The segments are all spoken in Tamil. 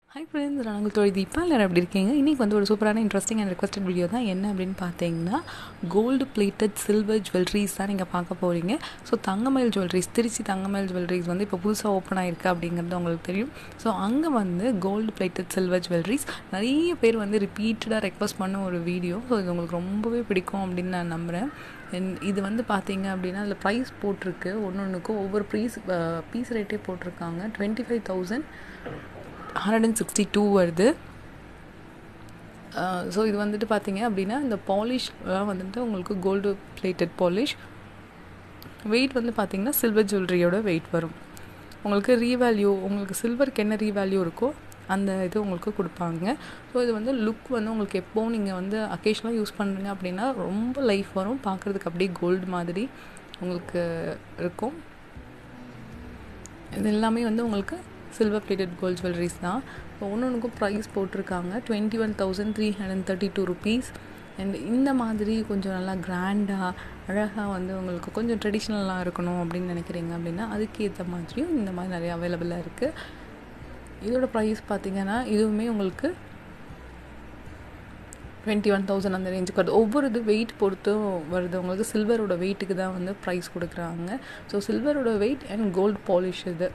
ஹை ஃப்ரெண்ட்ஸ் நான் உங்கள் தொழில் தீபா எல்லாரும் எப்படி இருக்கீங்க இன்றைக்கி வந்து ஒரு சூப்பரான இன்ட்ரெஸ்டிங் அண்ட் ரெக்வஸ்டட் வீடியோ தான் என்ன அப்படின்னு பார்த்தீங்கன்னா கோல்டு பிளேட்டட் சில்வர் ஜுவல்லரிஸ் தான் நீங்கள் பார்க்க போகிறீங்க so Thangamayil jewelleries Trichy Thangamayil jewelleries வந்து இப்போ புதுசாக ஓப்பன் ஆகிருக்கு அப்படிங்கிறது உங்களுக்கு தெரியும் ஸோ அங்கே வந்து கோல்டு பிளேட்டட் சில்வர் ஜுவல்லரிஸ் நிறைய பேர் வந்து ரிப்பீட்டடாக ரெக்வஸ்ட் பண்ண ஒரு வீடியோ ஸோ இது உங்களுக்கு ரொம்பவே பிடிக்கும் அப்படின்னு நான் நம்புகிறேன் And இது வந்து பார்த்தீங்க அப்படின்னா அதில் ப்ரைஸ் போட்டிருக்கு ஒன்று ஒன்றுக்கும் ஒவ்வொரு ப்ரைஸ் பீஸ் ரேட்டே போட்டிருக்காங்க twenty five thousand hundred and sixty two வருது ஸோ இது வந்துட்டு பார்த்தீங்க அப்படின்னா இந்த பாலிஷ் வந்துட்டு உங்களுக்கு கோல்டு பிளேட்டட் பாலிஷ் வெயிட் வந்து பார்த்தீங்கன்னா சில்வர் ஜுவல்லரியோட வெயிட் வரும் உங்களுக்கு ரீவேல்யூ உங்களுக்கு சில்வருக்கு என்ன ரீவேல்யூ இருக்கோ அந்த இது உங்களுக்கு கொடுப்பாங்க ஸோ இது வந்து லுக் வந்து உங்களுக்கு எப்போவும் நீங்கள் வந்து அக்கேஷனாக யூஸ் பண்ணுறீங்க அப்படின்னா ரொம்ப லைஃப் வரும் பார்க்குறதுக்கு அப்படியே கோல்டு மாதிரி உங்களுக்கு இருக்கும் இது எல்லாமே வந்து உங்களுக்கு சில்வர் பிளேட்டட் கோல்ட் ஜுவல்லரிஸ் தான் இப்போ ஒன்று ஒன்றுக்கும் ப்ரைஸ் போட்டிருக்காங்க twenty one thousand three hundred thirty two rupees and இந்த மாதிரி கொஞ்சம் நல்லா கிராண்டாக அழகாக வந்து உங்களுக்கு கொஞ்சம் ட்ரெடிஷ்னலாக இருக்கணும் அப்படின்னு நினைக்கிறீங்க அப்படின்னா அதுக்கு ஏற்ற மாதிரியும் இந்த மாதிரி நிறைய அவைலபிளாக இருக்குது இதோட ப்ரைஸ் பார்த்தீங்கன்னா இதுவுமே உங்களுக்கு டுவெண்ட்டி ஒன் தௌசண்ட் அந்த ரேஞ்சுக்கு வருது ஒவ்வொரு இது வெயிட் பொறுத்தும் வருது உங்களுக்கு சில்வரோட வெயிட்டுக்கு தான் வந்து ப்ரைஸ் கொடுக்குறாங்க ஸோ சில்வரோட வெயிட் அண்ட் கோல்டு பாலிஷ் இது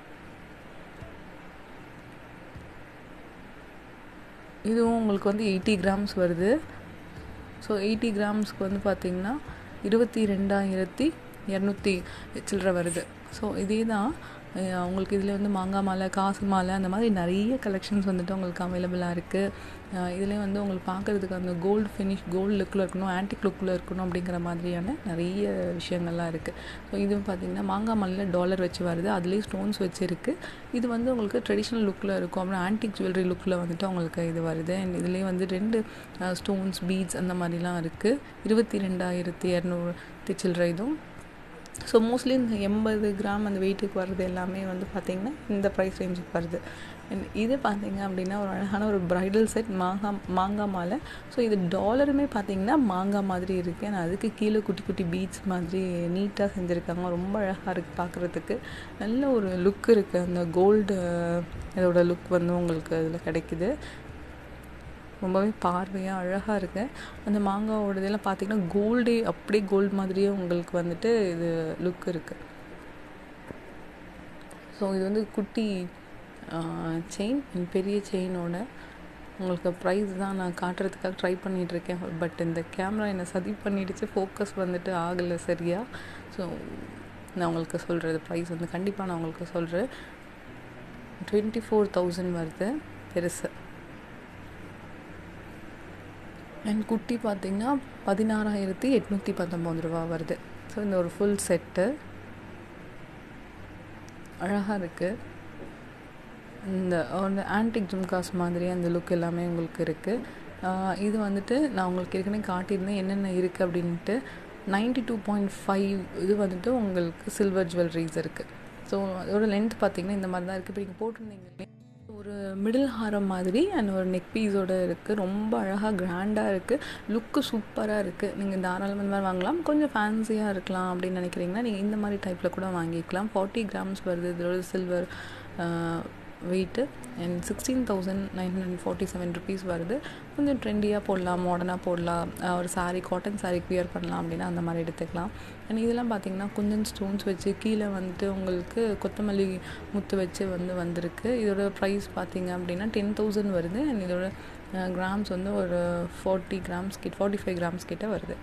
இதுவும் உங்களுக்கு வந்து எயிட்டி கிராம்ஸ் வருது ஸோ எயிட்டி கிராம்ஸ்க்கு வந்து பார்த்திங்கன்னா இருபத்தி ரெண்டாயிரத்தி இரநூத்தி சில்லற வருது ஸோ இதே தான் உங்களுக்கு இதில் வந்து மாங்காய் மாலை காசு மாலை அந்த மாதிரி நிறைய கலெக்ஷன்ஸ் வந்துட்டு உங்களுக்கு அவைலபிளாக இருக்குது இதுலேயும் வந்து உங்களுக்கு பார்க்குறதுக்கு அந்த கோல்டு ஃபினிஷ் கோல்டு லுக்கில் இருக்கணும் ஆன்டிக் லுக்கில் இருக்கணும் அப்படிங்கிற மாதிரியான நிறைய விஷயங்கள்லாம் இருக்குது ஸோ இதுவும் பார்த்திங்கன்னா மாங்காய் மாலையில் டாலர் வச்சு வருது அதுலேயும் ஸ்டோன்ஸ் வச்சுருக்கு இது வந்து உங்களுக்கு ட்ரெடிஷ்னல் லுக்கில் இருக்கும் அப்புறம் ஆன்டிக் ஜுவல்லரி லுக்கில் வந்துட்டு உங்களுக்கு இது வருது அண்ட் இதுலேயும் வந்து ரெண்டு ஸ்டோன்ஸ் பீட்ஸ் அந்த மாதிரிலாம் இருக்குது இருபத்தி ரெண்டாயிரத்தி இரநூறு சில்லற இதுவும் ஸோ மோஸ்ட்லி இந்த எண்பது கிராம் அந்த வெயிட்டுக்கு வர்றது எல்லாமே வந்து பார்த்திங்கன்னா இந்த ப்ரைஸ் ரேஞ்சுக்கு வருது இது பார்த்தீங்க அப்படின்னா ஒரு அழகான ஒரு ப்ரைடல் செட் மாங்காய் மாங்காய் மாலை ஸோ இது டாலருமே பார்த்தீங்கன்னா மாங்காய் மாதிரி இருக்குது ஆனால் அதுக்கு கீழே குட்டி குட்டி பீட்ஸ் மாதிரி நீட்டாக செஞ்சுருக்காங்க ரொம்ப அழகாக இருக்குது பார்க்குறதுக்கு நல்ல ஒரு லுக் இருக்குது அந்த கோல்டு இதோட லுக் வந்து உங்களுக்கு அதில் கிடைக்குது ரொம்பவே பார்வையாக அழகாக இருக்குது அந்த மாங்காவோட இதெல்லாம் பார்த்திங்கன்னா கோல்டே அப்படியே கோல்டு மாதிரியே உங்களுக்கு வந்துட்டு இது லுக் இருக்குது ஸோ இது வந்து குட்டி செயின் பெரிய செயினோட உங்களுக்கு ப்ரைஸ் தான் நான் காட்டுறதுக்காக ட்ரை பண்ணிகிட்ருக்கேன் பட் இந்த கேமரா என்னை சதி பண்ணிடுச்சு ஃபோக்கஸ் வந்துட்டு ஆகலை சரியா ஸோ நான் உங்களுக்கு சொல்கிறது ப்ரைஸ் வந்து கண்டிப்பாக நான் உங்களுக்கு சொல்கிறேன் டுவெண்ட்டி ஃபோர் தௌசண்ட் வருது பெருசு அண்ட் குட்டி பார்த்திங்கன்னா பதினாறாயிரத்தி எட்நூற்றி பத்தொம்போது ரூபா வருது ஸோ இந்த ஒரு ஃபுல் செட்டு அழகாக இருக்குது இந்த அந்த ஆன்டிக் ஜும்காஸ் மாதிரி அந்த லுக் எல்லாமே உங்களுக்கு இருக்குது இது வந்துட்டு நான் உங்களுக்கு ஏற்கனவே காட்டியிருந்தேன் என்னென்ன இருக்குது அப்படின்ட்டு நைன்டி டூ பாயிண்ட் ஃபைவ் இது வந்துட்டு உங்களுக்கு சில்வர் ஜுவல்லரிஸ் இருக்குது ஸோ அதோட லென்த் பார்த்திங்கன்னா இந்த மாதிரி தான் இருக்குது இப்போ நீங்கள் போட்டிருந்தீங்க ஒரு மிடில் ஹாரம் மாதிரி அண்ட் ஒரு நெக் பீஸோடு இருக்குது ரொம்ப அழகாக கிராண்டாக இருக்குது லுக்கு சூப்பராக இருக்குது நீங்கள் தாராளமாக இந்த மாதிரி வாங்கலாம் கொஞ்சம் ஃபேன்சியாக இருக்கலாம் அப்படின்னு நினைக்கிறீங்கன்னா நீங்கள் இந்த மாதிரி டைப்பில் கூட வாங்கிக்கலாம் ஃபார்ட்டி கிராம்ஸ் வருது இதோட silver weight and sixteen thousand nine hundred forty seven rupees வருது கொஞ்சம் ட்ரெண்டியாக போடலாம் மாடர்னாக போடலாம் ஒரு சாரீ காட்டன் சாரீ வியர் பண்ணலாம் அப்படின்னா அந்த மாதிரி எடுத்துக்கலாம் அண்ட் இதெல்லாம் பார்த்திங்கன்னா கொஞ்சம் ஸ்டோன்ஸ் வச்சு கீழே வந்துட்டு உங்களுக்கு கொத்தமல்லி முத்து வச்சு வந்து வந்திருக்கு இதோட ப்ரைஸ் பார்த்திங்க அப்படின்னா டென் தௌசண்ட் வருது அண்ட் இதோட கிராம்ஸ் வந்து ஒரு ஃபார்ட்டி கிராம்ஸ் கிட்ட ஃபார்ட்டி ஃபைவ் கிராம்ஸ் கிட்ட வருது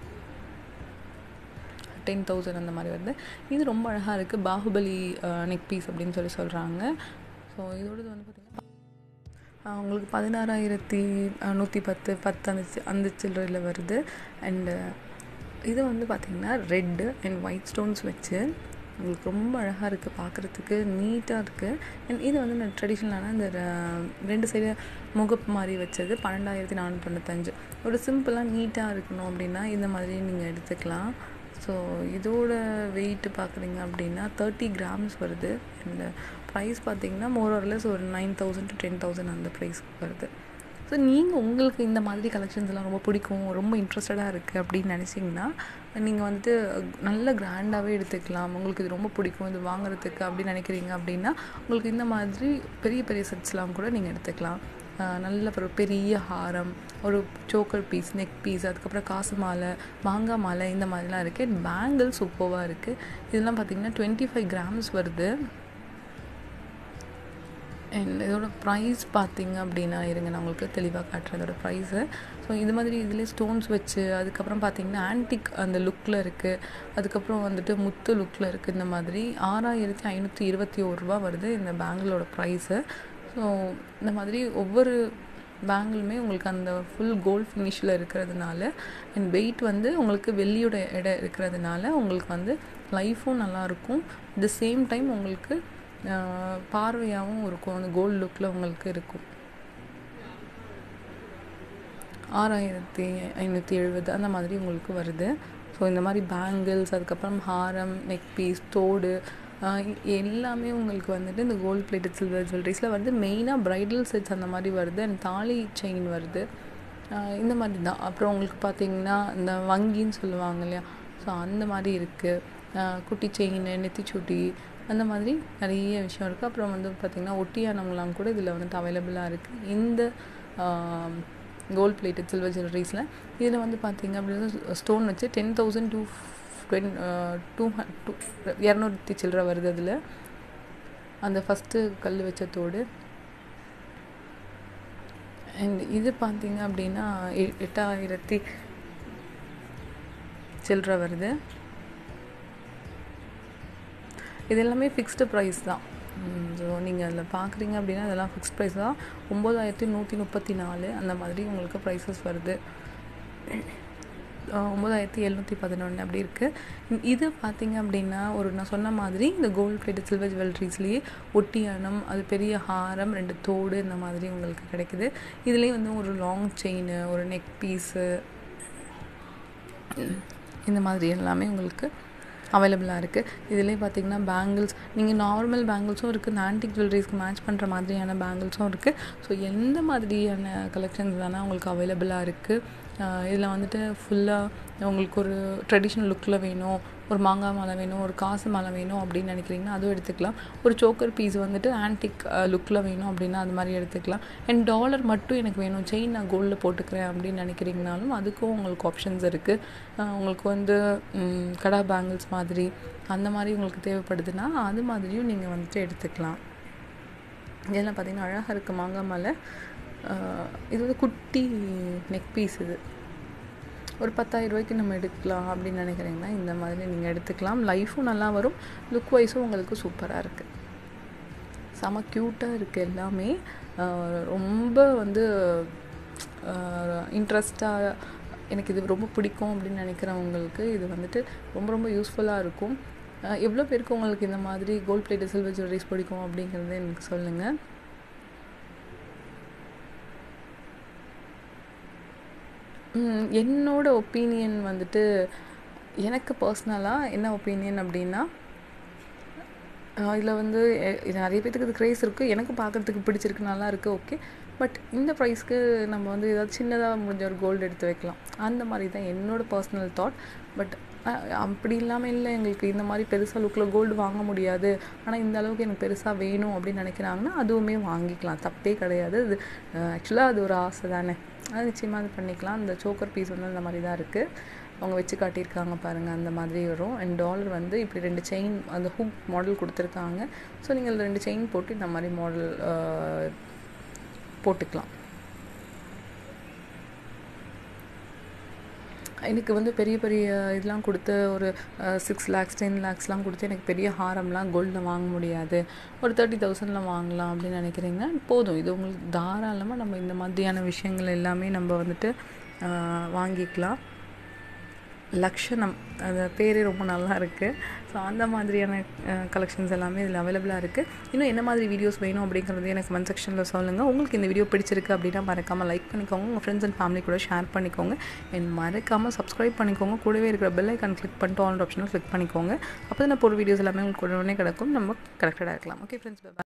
டென் தௌசண்ட் அந்த மாதிரி வருது இது ரொம்ப அழகாக இருக்குது பாகுபலி நெக் பீஸ் அப்படின்னு சொல்லி சொல்கிறாங்க ஸோ இதோடது வந்து பார்த்திங்கன்னா உங்களுக்கு பதினாறாயிரத்தி நூற்றி பத்து பத்து அந்த அந்த சில்லறையில் வருது அண்டு இது வந்து பார்த்திங்கன்னா ரெட்டு அண்ட் ஒயிட் ஸ்டோன்ஸ் வச்சு உங்களுக்கு ரொம்ப அழகாக இருக்குது பார்க்குறதுக்கு நீட்டாக இருக்குது அண்ட் இது வந்து நான் ட்ரெடிஷ்னலான இந்த ரெண்டு சைடு முகப்பு மாதிரி வச்சது பன்னெண்டாயிரத்தி நானூற்றி தொண்ணூத்தஞ்சு ஒரு சிம்பிளாக நீட்டாக இருக்கணும் அப்படின்னா இந்த மாதிரி நீங்கள் எடுத்துக்கலாம் ஸோ இதோட வெயிட்டு பார்க்குறீங்க அப்படின்னா தேர்ட்டி கிராம்ஸ் வருது அண்ட் ப்ரைஸ் பார்த்திங்கன்னா மோர் ஆர்லெஸ் ஒரு nine thousand to ten thousand அந்த ப்ரைஸ்க்கு வருது ஸோ நீங்கள் உங்களுக்கு இந்த மாதிரி கலெக்ஷன்ஸ்லாம் ரொம்ப பிடிக்கும் ரொம்ப இன்ட்ரெஸ்டடாக இருக்குது அப்படின்னு நினச்சிங்கன்னா நீங்கள் வந்துட்டு நல்ல கிராண்டாகவே எடுத்துக்கலாம் உங்களுக்கு இது ரொம்ப பிடிக்கும் இது வாங்குறதுக்கு அப்படின்னு நினைக்கிறீங்க அப்படின்னா உங்களுக்கு இந்த மாதிரி பெரிய பெரிய செட்ஸ்லாம் கூட நீங்கள் எடுத்துக்கலாம் நல்ல ஒரு பெரிய ஹாரம் ஒரு சோக்கர் பீஸ் நெக் பீஸ் அதுக்கப்புறம் காசு மாலை மாங்காய் மாலை இந்த மாதிரிலாம் இருக்குது அண்ட் பேங்கிள் சூப்பராக இருக்குது இதெல்லாம் பார்த்திங்கன்னா டுவெண்ட்டி ஃபைவ் கிராம்ஸ் வருது அண்ட் இதோட ப்ரைஸ் பார்த்தீங்க அப்படின்னா இருங்க நான் உங்களுக்கு தெளிவாக காட்டுறேன் இதோட ப்ரைஸு ஸோ இது மாதிரி இதுலேயே ஸ்டோன்ஸ் வச்சு அதுக்கப்புறம் பார்த்தீங்கன்னா ஆன்டிக் அந்த லுக்கில் இருக்குது அதுக்கப்புறம் வந்துட்டு முத்து லுக்கில் இருக்குது இந்த மாதிரி ஆறாயிரத்தி ஐநூற்றி இருபத்தி ஒரு ரூபா வருது இந்த பேங்கிளோட ப்ரைஸு ஸோ இந்த மாதிரி ஒவ்வொரு பேங்கிளுமே உங்களுக்கு அந்த ஃபுல் கோல்ட் ஃபினிஷில் இருக்கிறதுனால அண்ட் வெயிட் வந்து உங்களுக்கு வெள்ளியோட எடை இருக்கிறதுனால உங்களுக்கு வந்து லைஃப்பும் நல்லாயிருக்கும் அட் த சேம் டைம் உங்களுக்கு பார்வையாகவும் இருக்கும் அந்த கோல்டு லுக்கில் உங்களுக்கு இருக்கும் ஆறாயிரத்தி ஐநூற்றி எழுபது அந்த மாதிரி உங்களுக்கு வருது ஸோ இந்த மாதிரி பேங்கிள்ஸ் அதுக்கப்புறம் ஹாரம் நெக் பீஸ் தோடு எல்லாமே உங்களுக்கு வந்துட்டு இந்த கோல்டு பிளேட்டட் சில்வர் ஜுவல்லரிஸில் வந்து மெயினாக ப்ரைடல் செட்ஸ் அந்த மாதிரி வருது அண்ட் தாலி செயின் வருது இந்த மாதிரி தான் அப்புறம் உங்களுக்கு பார்த்தீங்கன்னா இந்த வங்கின்னு சொல்லுவாங்க இல்லையா ஸோ அந்த மாதிரி இருக்குது குட்டி செயின் நெத்திச்சுட்டி அந்த மாதிரி நிறைய விஷயம் இருக்குது அப்புறம் வந்து பார்த்திங்கன்னா ஒட்டியானவங்களாம் கூட இதில் வந்துட்டு அவைலபிளாக இருக்குது இந்த கோல்ட் பிளேட்டட் சில்வர் ஜுவல்லரிஸில் இதில் வந்து பார்த்திங்க அப்படின்னா ஸ்டோன் வச்சு ten thousand two twenty two two இரநூத்தி சில்லற வருது அதில் அந்த ஃபஸ்ட்டு கல் வச்ச தோடு அண்ட் இது பார்த்தீங்க அப்படின்னா எட்டாயிரத்தி சில்லற வருது இது எல்லாமே ஃபிக்ஸ்டு ப்ரைஸ் தான் ஸோ நீங்கள் அதில் பார்க்குறீங்க அப்படின்னா அதெல்லாம் ஃபிக்ஸ்ட் ப்ரைஸ் தான் ஒம்பதாயிரத்தி நூற்றி முப்பத்தி நாலு அந்த மாதிரி உங்களுக்கு ப்ரைஸஸ் வருது ஒம்பதாயிரத்தி எழுநூற்றி பதினொன்று அப்படி இருக்குது இது பார்த்திங்க அப்படின்னா ஒரு நான் சொன்ன மாதிரி இந்த கோல்டு பிளேட்டட் சில்வர் ஜுவல்லரிஸ்லேயே ஒட்டியானம் அது பெரிய ஹாரம் ரெண்டு தோடு இந்த மாதிரி உங்களுக்கு கிடைக்குது இதுலேயே வந்து ஒரு லாங் செயின் ஒரு நெக் பீஸு இந்த மாதிரி எல்லாமே உங்களுக்கு அவைலபிளாக இருக்குது இதுலேயே பார்த்தீங்கன்னா பேங்கிள்ஸ் நீங்கள் நார்மல் பேங்கிள்ஸும் இருக்குது இந்த ஆன்டிக் ஜுவல்லரிஸ்க்கு மேட்ச் பண்ணுற மாதிரியான பேங்கிள்ஸும் இருக்குது ஸோ எந்த மாதிரியான கலெக்ஷன்ஸ் வேணால் உங்களுக்கு அவைலபிளாக இருக்குது இதில் வந்துட்டு ஃபுல்லாக உங்களுக்கு ஒரு ட்ரெடிஷ்னல் லுக்கில் வேணும் ஒரு மாங்காய் மாலை வேணும் ஒரு காசு மாலை வேணும் அப்படின்னு நினைக்கிறீங்கன்னா அதுவும் எடுத்துக்கலாம் ஒரு சோக்கர் பீஸ் வந்துட்டு ஆன்டிக் லுக்கில் வேணும் அப்படின்னா அது மாதிரி எடுத்துக்கலாம் அண்ட் டாலர் மட்டும் எனக்கு வேணும் செயின் நான் கோல்டில் போட்டுக்கிறேன் அப்படின்னு நினைக்கிறீங்கனாலும் அதுக்கும் உங்களுக்கு ஆப்ஷன்ஸ் இருக்குது உங்களுக்கு வந்து கடா பேங்கிள்ஸ் மாதிரி அந்த மாதிரி உங்களுக்கு தேவைப்படுதுன்னா அது மாதிரியும் நீங்கள் வந்துட்டு எடுத்துக்கலாம் இதெல்லாம் பார்த்திங்கன்னா அழகாக இருக்குது மாங்காய் மாலை இது வந்து குட்டி நெக் பீஸ் இது ஒரு பத்தாயிரம் ரூபாய்க்கு நம்ம எடுக்கலாம் அப்படின்னு நினைக்கிறீங்கன்னா இந்த மாதிரி நீங்கள் எடுத்துக்கலாம் லைஃபும் நல்லா வரும் லுக் வைஸும் உங்களுக்கு சூப்பராக இருக்குது செம க்யூட்டாக இருக்குது எல்லாமே ரொம்ப வந்து இன்ட்ரெஸ்டாக எனக்கு இது ரொம்ப பிடிக்கும் அப்படின்னு நினைக்கிறவங்களுக்கு இது வந்துட்டு ரொம்ப ரொம்ப யூஸ்ஃபுல்லாக இருக்கும் எவ்வளோ பேருக்கு உங்களுக்கு இந்த மாதிரி கோல்ட் பிளேட்டட் சில்வர் ஜுவல்லரிஸ் பிடிக்கும் அப்படிங்கிறத எனக்கு சொல்லுங்கள் என்னோட ஒப்பீனியன் வந்துட்டு எனக்கு பர்சனலாக என்ன ஒப்பீனியன் அப்படின்னா இதில் வந்து நிறைய பேத்துக்கு இது க்ரேஸ் இருக்குது எனக்கு பார்க்குறதுக்கு பிடிச்சிருக்கு நல்லா இருக்குது ஓகே பட் இந்த ப்ரைஸ்க்கு நம்ம வந்து ஏதாவது சின்னதாக முடிஞ்ச ஒரு கோல்டு எடுத்து வைக்கலாம் அந்த மாதிரி தான் என்னோடய பர்சனல் தாட் பட் அப்படி இல்லாமல் இல்லை எங்களுக்கு இந்த மாதிரி பெருசாக லுக்கில் கோல்டு வாங்க முடியாது ஆனால் இந்த அளவுக்கு எனக்கு பெருசாக வேணும் அப்படின்னு நினைக்கிறாங்கன்னா அதுவுமே வாங்கிக்கலாம் தப்பே கிடையாது இது ஆக்சுவலாக அது ஒரு ஆசை தானே அது நிச்சயமாக அது பண்ணிக்கலாம் அந்த சோக்கர் பீஸ் வந்து அந்த மாதிரி தான் இருக்குது அவங்க வச்சு காட்டியிருக்காங்க பாருங்கள் அந்த மாதிரி வரும் அண்ட் டாலர் வந்து இப்படி ரெண்டு செயின் அந்த ஹூக் மாடல் கொடுத்துருக்காங்க ஸோ நீங்கள் ரெண்டு செயின் போட்டு இந்த மாதிரி மாடல் போட்டுக்கலாம் எனக்கு வந்து பெரிய பெரிய இதெல்லாம் கொடுத்து ஒரு சிக்ஸ் லேக்ஸ் டென் லேக்ஸ்லாம் கொடுத்து எனக்கு பெரிய ஹாரம்லாம் கோல்டில் வாங்க முடியாது ஒரு தேர்ட்டி தௌசண்டில் வாங்கலாம் அப்படின்னு நினைக்கிறீங்க போதும் இது உங்களுக்கு தாராளமாக நம்ம இந்த மாதிரியான விஷயங்கள் எல்லாமே நம்ம வந்துட்டு வாங்கிக்கலாம் லக்ஷணம் அந்த பேரே ரொம்ப நல்லா இருக்குது ஸோ அந்த மாதிரியான கலெக்ஷன்ஸ் எல்லாமே இதில் அவைலபிளாக இருக்குது இன்னும் என்ன மாதிரி வீடியோஸ் வேணும் அப்படிங்கிறது எனக்கு கமெண்ட் செக்ஷனில் சொல்லுங்கள் உங்களுக்கு இந்த வீடியோ பிடிச்சிருக்கு அப்படின்னா மறக்காமல் லைக் பண்ணிக்கோங்க உங்கள் ஃப்ரெண்ட்ஸ் அண்ட் ஃபேமிலி கூட ஷேர் பண்ணிக்கோங்க அண்ட் மறக்காமல் சப்ஸ்கிரைப் பண்ணிக்கோங்க கூடவே இருக்கிற பெல் ஐக்கான் கிளிக் பண்ணிட்டு ஆல் ஆப்ஷனும் கிளிக் பண்ணிக்கோங்க அப்போ தான் நான் போகிற வீடியோஸ் எல்லாமே உங்களுக்கு உடனே கிடக்கும் நம்ம கரெக்டடாக இருக்கலாம் ஓகே ஃப்ரெண்ட்ஸ்